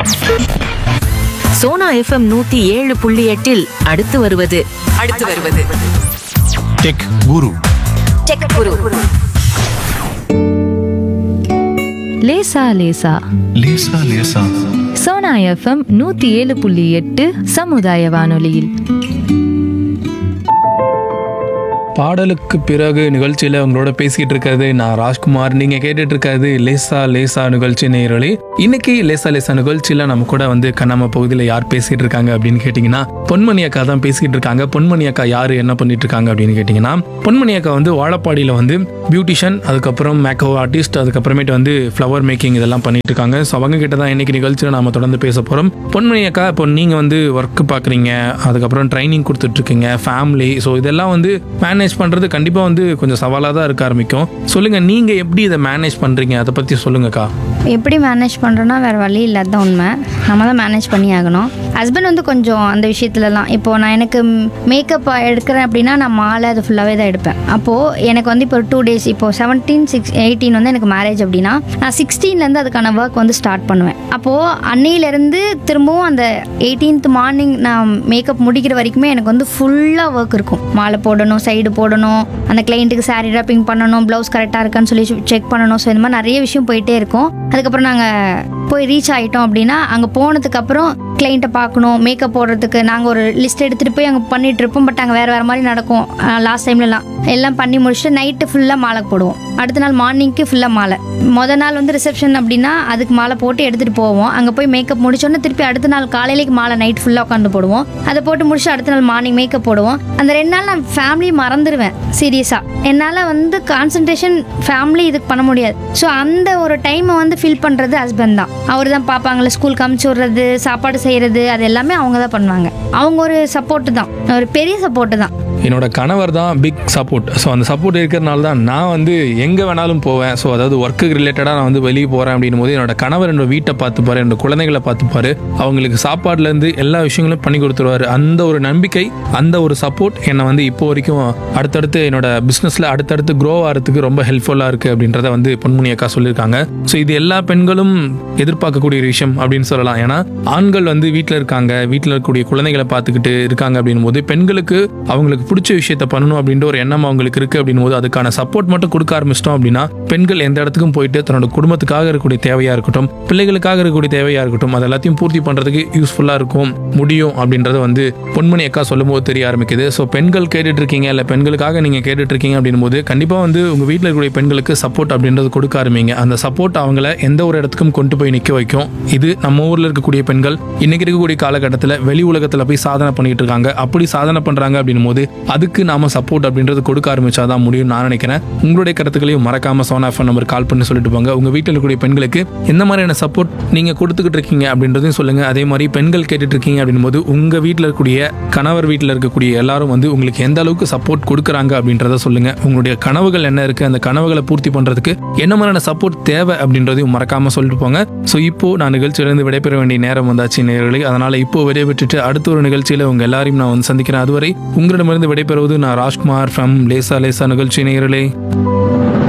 Sona FM நூத்தி ஏழு புள்ளி எட்டில் அடுத்து வருவது அடுத்து வருவது டெக் குரு டெக் குரு லேசா லேசா லேசா லேசா சோனா எஃப்எம் நூத்தி ஏழு புள்ளி எட்டு சமுதாய வானொலியில் பாடலுக்கு பிறகு நிகழ்ச்சியில் உங்களோட பேசிக்கிட்டு இருக்கிறது நான் ராஜ்குமார் நீங்கள் கேட்டுட்டு இருக்கிறது லேசா லேசா நிகழ்ச்சி நேரலி இன்னைக்கு லேசா லேசா நிகழ்ச்சியில் நம்ம கூட வந்து கண்ணாம பகுதியில் யார் பேசிகிட்டு இருக்காங்க அப்படின்னு கேட்டிங்கன்னா பொன்மணி அக்கா தான் பேசிக்கிட்டு இருக்காங்க பொன்மணி அக்கா யார் என்ன பண்ணிட்டு இருக்காங்க அப்படின்னு கேட்டிங்கன்னா பொன்மணி அக்கா வந்து வாழப்பாடியில் வந்து பியூட்டிஷியன் அதுக்கப்புறம் மேக்கோ ஆர்டிஸ்ட் அதுக்கப்புறமேட்டு வந்து ஃப்ளவர் மேக்கிங் இதெல்லாம் பண்ணிட்டு இருக்காங்க ஸோ அவங்க கிட்ட தான் இன்னைக்கு நிகழ்ச்சியில் நாம தொடர்ந்து பேச போகிறோம் பொன்மணி அக்கா இப்போ நீங்கள் வந்து ஒர்க் பார்க்குறீங்க அதுக்கப்புறம் ட்ரைனிங் கொடுத்துட்ருக்கீங்க ஃபேமிலி ஸோ இதெல்லாம் வந்து மேனேஜ் பண்ணுறது கண்டிப்பாக வந்து கொஞ்சம் சவாலாக தான் இருக்க ஆரம்பிக்கும் சொல்லுங்கள் நீங்கள் எப்படி இதை மேனேஜ் பண்ணுறீங்க அதை பற்றி சொல்லுங்கக்கா எப்படி மேனேஜ் பண்ணுறோன்னா வேறு வழி இல்லை தான் உண்மை நம்ம தான் மேனேஜ் பண்ணி ஆகணும் ஹஸ்பண்ட் வந்து கொஞ்சம் அந்த விஷயத்துலலாம் இப்போது நான் எனக்கு மேக்கப் எடுக்கிறேன் அப்படின்னா நான் மாலை அது ஃபுல்லாகவே தான் எடுப்பேன் அப்போது எனக்கு வந்து இப்போ டூ டேஸ் இப்போது செவன்டீன் சிக்ஸ் எயிட்டீன் வந்து எனக்கு மேரேஜ் அப்படின்னா நான் சிக்ஸ்டீன்லேருந்து அதுக்கான ஒர்க் வந்து ஸ்டார்ட் பண்ணுவேன் அப்போது அன்னையிலேருந்து திரும்பவும் அந்த எயிட்டீன்த் மார்னிங் நான் மேக்கப் முடிக்கிற வரைக்குமே எனக்கு வந்து ஃபுல்லாக ஒர்க் இருக்கும் மாலை போடணும் சைடு போடணும் அந்த கிளைண்ட்டுக்கு saree wrapping பண்ணணும் ப்ளவுஸ் கரெக்டாக இருக்கான்னு சொல்லி செக் பண்ணணும் ஸோ இந்த மாதிரி நிறைய விஷயம் போயிட்டே இருக்கும் அதுக்கப்புறம் நாங்கள் போய் ரீச் ஆகிட்டோம் அப்படின்னா அங்கே போனதுக்கப்புறம் கிளைண்ட்டை பார்க்கணும் மேக்கப் போடுறதுக்கு நாங்கள் ஒரு லிஸ்ட் எடுத்துகிட்டு போய் அங்கே பண்ணிட்டு இருப்போம் பட் அங்கே வேறு வேறு மாதிரி நடக்கும் லாஸ்ட் டைம்லலாம் எல்லாம் பண்ணி முடிச்சுட்டு நைட்டு ஃபுல்லாக மாலை போடுவோம் அடுத்த நாள் மார்னிங்க்கு ஃபுல்லாக மாலை மொதல் நாள் வந்து ரிசப்ஷன் அப்படின்னா அதுக்கு மாலை போட்டு எடுத்துகிட்டு போவோம் அங்கே போய் மேக்கப் முடிச்சோன்னே திருப்பி அடுத்த நாள் காலையிலேக்கு மாலை நைட் ஃபுல்லாக உட்காந்து போடுவோம் அதை போட்டு முடிச்சு அடுத்த நாள் மார்னிங் மேக்கப் போடுவோம் அந்த ரெண்டு நாள் நான் ஃபேமிலி மறந்துடுவேன் சீரியஸாக என்னால் வந்து கான்சன்ட்ரேஷன் ஃபேமிலி இதுக்கு பண்ண முடியாது ஸோ அந்த ஒரு டைமை வந்து ஃபில் பண்ணுறது ஹஸ்பண்ட் தான் அவர் தான் பார்ப்பாங்களே ஸ்கூலுக்கு அமுச்சு விட்றது சாப்பாடு செய்கிறது அது எல்லாமே அவங்க தான் பண்ணுவாங்க அவங்க ஒரு சப்போர்ட்டு தான் ஒரு பெரிய சப்போர்ட்டு தான் என்னோட கணவர் தான் பிக் சப்போர்ட் ஸோ அந்த சப்போர்ட் இருக்கிறனால தான் நான் வந்து எங்கே வேணாலும் போவேன் ஸோ அதாவது ஒர்க்குக்கு ரிலேட்டடாக நான் வந்து வெளியே போகிறேன் அப்படின்னும் போது என்னோட கணவர் என்னோட வீட்டை பார்த்துப்பாரு என்னோட குழந்தைகளை பார்த்துப்பாரு அவங்களுக்கு சாப்பாடுலேருந்து எல்லா விஷயங்களும் பண்ணி கொடுத்துருவாரு அந்த ஒரு நம்பிக்கை அந்த ஒரு சப்போர்ட் என்னை வந்து இப்போ வரைக்கும் அடுத்தடுத்து என்னோட பிஸ்னஸில் அடுத்தடுத்து க்ரோ ஆகிறதுக்கு ரொம்ப ஹெல்ப்ஃபுல்லாக இருக்குது அப்படின்றத வந்து பொன்முனி அக்கா சொல்லியிருக்காங்க ஸோ இது எல்லா பெண்களும் எதிர்பார்க்கக்கூடிய ஒரு விஷயம் அப்படின்னு சொல்லலாம் ஏன்னா ஆண்கள் வந்து வீட்டில் இருக்காங்க வீட்டில் இருக்கக்கூடிய குழந்தைகளை பார்த்துக்கிட்டு இருக்காங்க அப்படின்னும் போது பெண்களுக்கு அவங்களுக்கு பிடிச்ச விஷயத்த பண்ணணும் அப்படின்ற ஒரு எண்ணம் அவங்களுக்கு இருக்கு அப்படின்னும் போது அதுக்கான சப்போர்ட் மட்டும் கொடுக்க ஆரம்பிச்சிட்டோம் அப்படின்னா பெண்கள் எந்த இடத்துக்கும் போயிட்டு தன்னோட குடும்பத்துக்காக இருக்கக்கூடிய தேவையா இருக்கட்டும் பிள்ளைகளுக்காக இருக்கக்கூடிய தேவையா இருக்கட்டும் அது எல்லாத்தையும் பூர்த்தி பண்றதுக்கு யூஸ்ஃபுல்லா இருக்கும் முடியும் அப்படின்றத வந்து பொன்மணி அக்கா சொல்லும் போது தெரிய ஆரம்பிக்குது ஸோ பெண்கள் கேட்டுட்டு இருக்கீங்க இல்லை பெண்களுக்காக நீங்க கேட்டுட்டு இருக்கீங்க அப்படின்னும் போது கண்டிப்பா வந்து உங்க வீட்டில் இருக்கக்கூடிய பெண்களுக்கு சப்போர்ட் அப்படின்றது கொடுக்க ஆரம்பிங்க அந்த சப்போர்ட் அவங்கள எந்த ஒரு இடத்துக்கும் கொண்டு போய் நிற்க வைக்கும் இது நம்ம ஊர்ல இருக்கக்கூடிய பெண்கள் இன்னைக்கு இருக்கக்கூடிய காலகட்டத்தில் வெளி உலகத்தில் போய் சாதனை பண்ணிட்டு இருக்காங்க அப்படி சாதனை பண்றாங்க அப்படின்னும் போது அதுக்கு நாம சப்போர்ட் அப்படின்றது கொடுக்க ஆரம்பிச்சாதான் முடியும் நான் நினைக்கிறேன் உங்களுடைய கருத்துக்களையும் மறக்காம சோனா ஃபோன் நம்பர் கால் பண்ணி சொல்லிட்டு போங்க உங்க வீட்டில் இருக்கக்கூடிய பெண்களுக்கு எந்த மாதிரியான சப்போர்ட் நீங்க கொடுத்துக்கிட்டு இருக்கீங்க அப்படின்றதையும் சொல்லுங்க அதே மாதிரி பெண்கள் கேட்டுட்டு இருக்கீங்க அப்படின்னும் போது உங்க வீட்டில் இருக்கக்கூடிய கணவர் வீட்டில் இருக்கக்கூடிய எல்லாரும் வந்து உங்களுக்கு எந்த அளவுக்கு சப்போர்ட் கொடுக்குறாங்க அப்படின்றத சொல்லுங்க உங்களுடைய கனவுகள் என்ன இருக்கு அந்த கனவுகளை பூர்த்தி பண்றதுக்கு என்ன மாதிரியான சப்போர்ட் தேவை அப்படின்றதையும் மறக்காம சொல்லிட்டு போங்க ஸோ இப்போ நான் நிகழ்ச்சியிலிருந்து விடைபெற வேண்டிய நேரம் வந்தாச்சு நேரலை அதனால இப்போ விடைபெற்றுட்டு அடுத்த ஒரு நிகழ்ச்சியில உங்க எல்லாரையும் நான் வந்து சந்திக்கிறேன் அதுவரை உங்களிடமிருந்து விடைபெறுவது நான் ராஜ்குமார் ஃப்ரம் லேசா லேசா நிகழ்ச்சி நேரலே